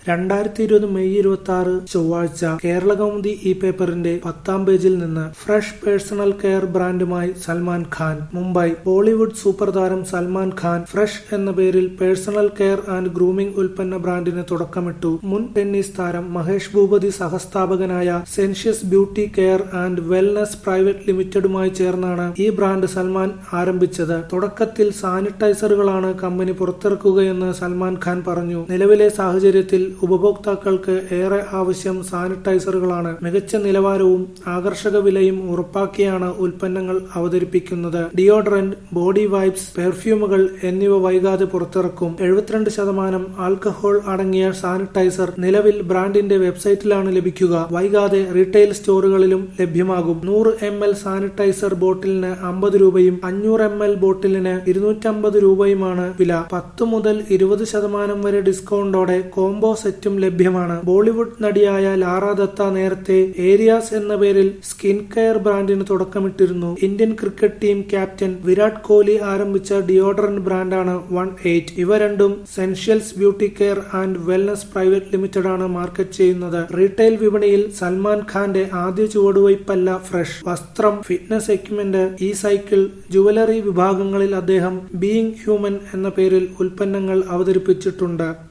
രണ്ടായിരത്തി ഇരുപത് മെയ് ഇരുപത്തി ആറ് ചൊവ്വാഴ്ച കേരളകൗമുദി ഈ പേപ്പറിന്റെ പത്താം പേജിൽ നിന്ന് ഫ്രഷ് പേഴ്സണൽ കെയർ ബ്രാൻഡുമായി സൽമാൻ ഖാൻ മുംബൈ ബോളിവുഡ് സൂപ്പർ താരം സൽമാൻ ഖാൻ ഫ്രഷ് എന്ന പേരിൽ പേഴ്സണൽ കെയർ ആൻഡ് ഗ്രൂമിംഗ് ഉൽപ്പന്ന ബ്രാൻഡിന് തുടക്കമിട്ടു മുൻ ടെന്നീസ് താരം മഹേഷ് ഭൂപതി സഹസ്ഥാപകനായ Scentials beauty care and wellness private ലിമിറ്റഡുമായി ചേർന്നാണ് ഈ ബ്രാൻഡ് സൽമാൻ ആരംഭിച്ചത് തുടക്കത്തിൽ സാനിറ്റൈസറുകളാണ് കമ്പനി പുറത്തിറക്കുകയെന്ന് സൽമാൻ ഖാൻ പറഞ്ഞു നിലവിലെ സാഹചര്യത്തിൽ ഉപഭോക്താക്കൾക്ക് ഏറെ ആവശ്യം സാനിറ്റൈസറുകളാണ് മികച്ച നിലവാരവും ആകർഷക വിലയും ഉറപ്പാക്കിയാണ് ഉൽപ്പന്നങ്ങൾ അവതരിപ്പിക്കുന്നത് ഡിയോഡറന്റ് ബോഡി വൈപ്സ് പെർഫ്യൂമുകൾ എന്നിവ വൈകാതെ പുറത്തിറക്കും എഴുപത്തിരണ്ട് ശതമാനം ആൽക്കഹോൾ അടങ്ങിയ സാനിറ്റൈസർ നിലവിൽ ബ്രാൻഡിന്റെ വെബ്സൈറ്റിലാണ് ലഭിക്കുക വൈകാതെ റീറ്റെയിൽ സ്റ്റോറുകളിലും ലഭ്യമാകും നൂറ് എം എൽ സാനിറ്റൈസർ ബോട്ടിലിന് അമ്പത് രൂപയും അഞ്ഞൂറ് എം എൽ ബോട്ടിലിന് ഇരുന്നൂറ്റമ്പത് രൂപയുമാണ് വില പത്ത് മുതൽ ഇരുപത് ശതമാനം വരെ ഡിസ്കൗണ്ടോടെ കോംബോ സെറ്റും ലഭ്യമാണ് ബോളിവുഡ് നടിയായ ലാറ ദത്ത നേരത്തെ ഏരിയാസ് എന്ന പേരിൽ സ്കിൻ കെയർ ബ്രാൻഡിന് തുടക്കമിട്ടിരുന്നു Indian cricket team captain Virat Kohli ആരംഭിച്ച ഡിയോഡറന്റ് ബ്രാൻഡാണ് വൺ എയ്റ്റ് ഇവ രണ്ടും Scentials beauty care and wellness private limited ആണ് മാർക്കറ്റ് ചെയ്യുന്നത് റീറ്റെയിൽ വിപണിയിൽ സൽമാൻ ഖാന്റെ ആദ്യ ചുവടുവയ്പല്ല ഫ്രഷ് വസ്ത്രം ഫിറ്റ്നസ് എക്യുപ്മെന്റ് ഈ സൈക്കിൾ ജുവലറി വിഭാഗങ്ങളിൽ അദ്ദേഹം ബീയിങ് ഹ്യൂമൻ എന്ന പേരിൽ ഉൽപ്പന്നങ്ങൾ അവതരിപ്പിച്ചിട്ടുണ്ട്